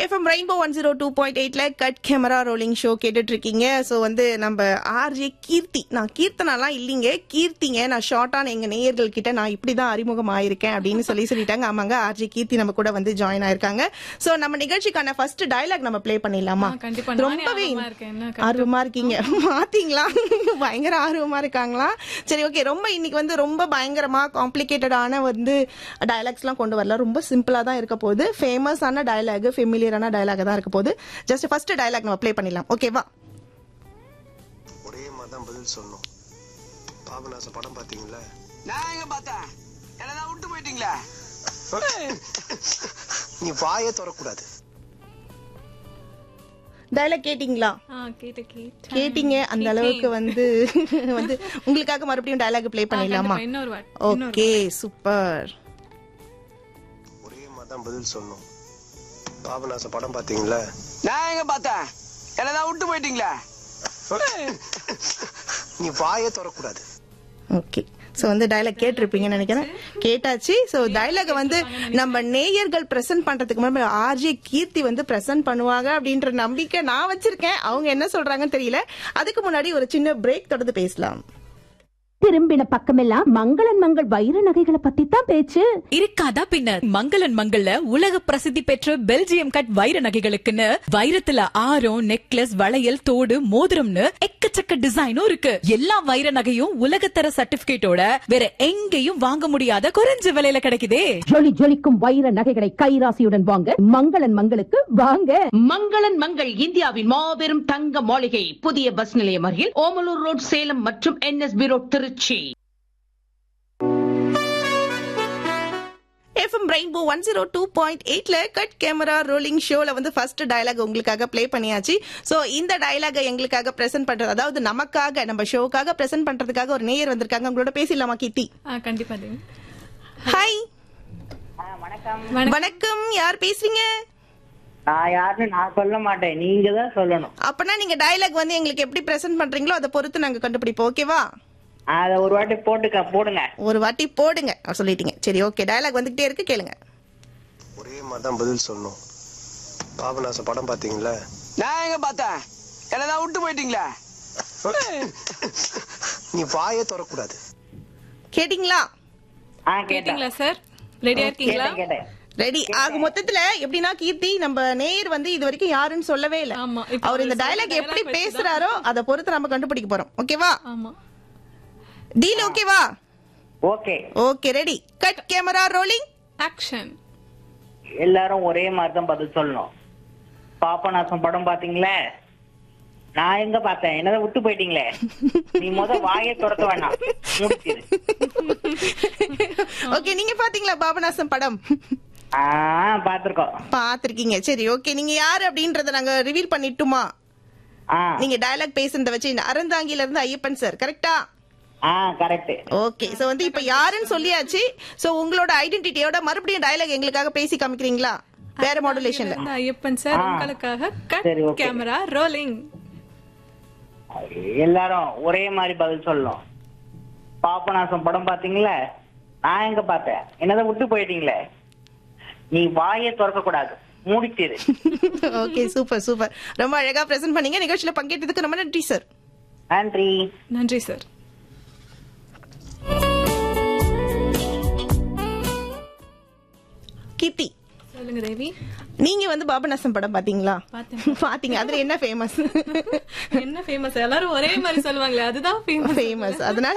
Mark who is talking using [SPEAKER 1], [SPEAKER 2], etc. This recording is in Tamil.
[SPEAKER 1] FM rainbow one zero two point எயிட்ல கட் கேமரா ரோலிங் ஷோ கேட்டுட்டு இருக்கீங்க ஸோ வந்து நம்ம ஆர்ஜே கீர்த்தி நான் கீர்த்தனாலாம் இல்லைங்க கீர்த்திங்க நான் ஷார்ட்டான எங்க நேயர்கள் கிட்ட நான் இப்படிதான் அறிமுகம் ஆயிருக்கேன் அப்படின்னு சொல்லி சொல்லிட்டாங்க ஆமாங்க ஆர்ஜே கீர்த்தி நம்ம கூட வந்து ஜாயின் ஆயிருக்காங்க ஸோ நம்ம நிகழ்ச்சிக்கான ஃபர்ஸ்ட் டயலாக் நம்ம ப்ளே பண்ணிடலாமா
[SPEAKER 2] ஆ, கண்டிப்பா. நானே
[SPEAKER 1] ரொம்பவே
[SPEAKER 2] ஆர்வமா இருக்கேன். என்ன
[SPEAKER 1] ஆர்வமா இருக்கீங்க மாத்தீங்களா பயங்கர ஆர்வமா இருக்காங்களா சரி ஓகே ரொம்ப இன்னைக்கு வந்து ரொம்ப பயங்கரமா காம்ப்ளிகேட்டடான வந்து டயலாக்ஸ் எல்லாம் கொண்டு வரல ரொம்ப சிம்பிளா தான் இருக்க போகுது ஃபேமஸான டயலாக் ஃபெமிலியரான டயலாக் தான் இருக்க போகுது ஜஸ்ட் ஃபர்ஸ்ட் டயலாக் நம்ம ப்ளே பண்ணிடலாம் ஓகேவா
[SPEAKER 3] ஒரே மாதிரி தான் பதில் சொல்லணும் பாபநாச படம் பாத்தீங்களா
[SPEAKER 4] நான் எங்க பார்த்தேன் என்னதான் விட்டு போயிட்டீங்களா
[SPEAKER 3] நீ வாயே திறக்கூடாது
[SPEAKER 1] டயலாக் கேட்டிங்களா
[SPEAKER 2] ஆ கேட்டு கேட்டு
[SPEAKER 1] கேட்டீங்க அந்த அளவுக்கு வந்து வந்து உங்களுக்காக மறுபடியும் டயலாக் ப்ளே பண்ணிடலாமா
[SPEAKER 2] கண்டிப்பா, இன்னொரு வாட்டி
[SPEAKER 1] ஓகே சூப்பர்
[SPEAKER 3] ஒரே மாதிரி தான் பதில் சொல்லணும் பாபநாச படம் பாத்தீங்களா
[SPEAKER 4] நான் எங்க பார்த்தேன் என்னதான் விட்டு போயிட்டீங்களா
[SPEAKER 3] நீ வாயே திறக்கூடாது
[SPEAKER 1] ஓகே சோ வந்து டயலாக் கேட்டிருப்பீங்கன்னு நினைக்கிறேன் கேட்டாச்சு சோ டயலாக் வந்து நம்ம நேயர்கள் பிரசன்ட் பண்றதுக்கு முன்னாடி ஆர்ஜே கீர்த்தி வந்து பிரசன்ட் பண்ணுவாங்க அப்படின்ற நம்பிக்கை நான் வச்சிருக்கேன் அவங்க என்ன சொல்றாங்கன்னு தெரியல அதுக்கு முன்னாடி ஒரு சின்ன பிரேக் தொடர்ந்து பேசலாம்
[SPEAKER 5] திரும்பின பக்கமெல்லாம் மங்களன் மங்கள் வைர நகைகளை பத்தி தான் பேச்சு
[SPEAKER 6] இருக்காதா பின்ன மங்களன் மங்கள்ல உலக பிரசித்தி பெற்ற பெல்ஜியம் கட் வைர நகைகளுக்குன்னு வைரத்துல ஆரம் நெக்லஸ் வளையல் தோடு மோதிரம்னு எக்கச்சக்க டிசைனும் இருக்கு எல்லா வைர நகையும் உலகத்தர சர்டிபிகேட்டோட வேற எங்கேயும் வாங்க முடியாத குறைஞ்ச விலையில கிடைக்குதே
[SPEAKER 5] ஜொலி ஜொலிக்கும் வைர நகைகளை கைராசியுடன் வாங்க மங்களன் மங்களுக்கு வாங்க
[SPEAKER 7] மங்களன் மங்கள் இந்தியாவின் மாபெரும் தங்க மாளிகை புதிய பஸ் நிலையம் அருகில் ஓமலூர் ரோட் சேலம் மற்றும் NSP road Trichy
[SPEAKER 1] FM rainbow one zero two point எயிட்ல கட் கேமரா ரோலிங் ஷோல வந்து ஃபர்ஸ்ட் டயலாக் உங்களுக்காக ப்ளே பண்ணியாச்சு சோ இந்த டயலாக எங்களுக்காக பிரசன்ட் பண்றது அதாவது நமக்காக நம்ம ஷோக்காக பிரசன்ட் பண்றதுக்காக ஒரு நேயர் வந்திருக்காங்க உங்களோட பேசிடலாமா கீர்த்தி
[SPEAKER 2] ஆ கண்டிப்பா தேவி
[SPEAKER 1] ஹாய்
[SPEAKER 2] வணக்கம்
[SPEAKER 1] வணக்கம் யார் பேசுறீங்க
[SPEAKER 8] நான் யாருன்னு நான் சொல்ல மாட்டேன் நீங்க தான் சொல்லணும்
[SPEAKER 1] அப்பனா நீங்க டயலாக் வந்து எங்களுக்கு எப்படி பிரசன்ட் பண்றீங்களோ அதை பொறுத்து நாங்க கண்டுபிடிப்போம் ஓகேவா
[SPEAKER 8] அத ஒரு வாட்டி போட்டுக்க போடுங்க
[SPEAKER 1] ஒரு வாட்டி போடுங்க அப்ப சொல்லிட்டீங்க சரி ஓகே டயலாக் வந்துகிட்டே இருக்கு கேளுங்க
[SPEAKER 3] ஒரே மாதிரி தான் பதில் சொல்லணும் பாபநாச படம் பாத்தீங்களா
[SPEAKER 4] நான் எங்க பார்த்தேன் என்னதான் விட்டு போயிட்டீங்களா
[SPEAKER 3] நீ வாயே திறக்கூடாது
[SPEAKER 1] கேட்டிங்களா
[SPEAKER 8] ஆ கேட்டேன்
[SPEAKER 2] கேட்டீங்களா சார் ரெடியா இருக்கீங்களா
[SPEAKER 8] கேட்டேன் கேட்டேன்
[SPEAKER 1] ரெடி ஆக மொத்தத்துல எப்படின்னா கீர்த்தி நம்ம நேயர் வந்து இது வரைக்கும் யாருன்னு சொல்லவே இல்ல
[SPEAKER 2] ஆமா, இப்ப
[SPEAKER 1] அவர் இந்த
[SPEAKER 2] அவர்
[SPEAKER 1] டயலாக்
[SPEAKER 2] சொல்ற
[SPEAKER 1] எப்படி
[SPEAKER 2] dialogue வச்சுதான்.
[SPEAKER 1] பேசுறாரோ அதை பொறுத்து நம்ம கண்டுபிடிக்க போறோம் ஓகேவா
[SPEAKER 2] ஆமா
[SPEAKER 1] டீல் ஓகேவா
[SPEAKER 8] okay
[SPEAKER 1] okay ready cut camera rolling
[SPEAKER 2] action
[SPEAKER 8] எல்லாரும் ஒரே மாதிரி தான் பதில் சொல்லணும் பாப்பநாசம் படம் பாத்தீங்களே நான் எங்க பார்த்தேன் என்னதான் விட்டு போயிட்டீங்களே நீ முத வாயை துறக்க வேணாம் முடிச்சிரு
[SPEAKER 1] ஓகே நீங்க பாத்தீங்களா பாபநாசம் படம்
[SPEAKER 8] ஆ பாத்திருக்கோம்
[SPEAKER 1] பாத்திருக்கீங்க சரி ஓகே நீங்க யாரு அப்படின்றத நாங்க ரிவீல் பண்ணிட்டுமா
[SPEAKER 8] ஆ
[SPEAKER 1] நீங்க டயலாக் பேசுறத வச்சு இந்த அறந்தாங்கில இருந்து ஐயப்பன் சார் கரெக்டா
[SPEAKER 8] ஆ கரெக்ட்
[SPEAKER 1] ஓகே சோ வந்து இப்ப யாருன்னு சொல்லியாச்சு சோ உங்களோட ஐடென்டிட்டியோட மறுபடியும் டயலாக் எங்களுக்காக பேசி காமிக்கிறீங்களா வேற மாடுலேஷன்ல
[SPEAKER 2] இந்த ஐயப்பன் சார் உங்களுக்காக கட்
[SPEAKER 8] சரி, okay.
[SPEAKER 2] கேமரா ரோலிங்
[SPEAKER 8] எல்லாரும் ஒரே மாதிரி பதில் சொல்லணும் பாப்பநாசம் படம் பாத்தீங்களே நான் எங்க பார்த்தேன் என்னதான் விட்டு போயிட்டீங்களே நீ வாயை திறக்க கூடாது மூடிச்சிரு
[SPEAKER 1] ஓகே சூப்பர் சூப்பர் ரொம்ப அழகா பிரசன்ட் பண்ணீங்க நிகழ்ச்சியில பங்கேற்றதுக்கு ரொம்ப நன்றி சார்
[SPEAKER 8] நன்றி
[SPEAKER 2] நன்றி சார்
[SPEAKER 1] கீர்த்தி
[SPEAKER 2] சொல்லுங்க தேவி
[SPEAKER 1] நீங்க வந்து பாபநாசம் படம் பாத்தீங்களா
[SPEAKER 2] பார்த்தேன்.
[SPEAKER 1] பாத்தீங்க அதுல என்ன ஃபேமஸ்
[SPEAKER 2] என்ன ஃபேமஸ் எல்லாரும் ஒரே மாதிரி சொல்லுவாங்களே அதுதான் ஃபேமஸ்
[SPEAKER 1] ஃபேமஸ் அதனால